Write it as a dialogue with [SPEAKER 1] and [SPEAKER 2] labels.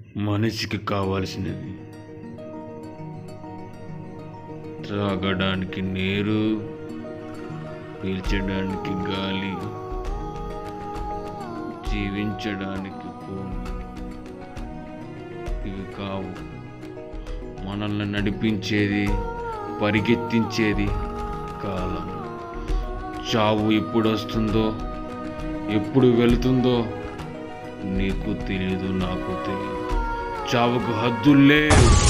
[SPEAKER 1] మనిషికి కావాల్సినది త్రాగడానికి నీరు పీల్చడానికి గాలి జీవించడానికి భూమి ఇవి కావు మనల్ని నడిపించేది పరిగెత్తించేది కాలం చావు ఎప్పుడు వస్తుందో ఎప్పుడు వెళుతుందో నీకు తెలియదు నాకు తెలియదు చావుకు హద్దులు లేవు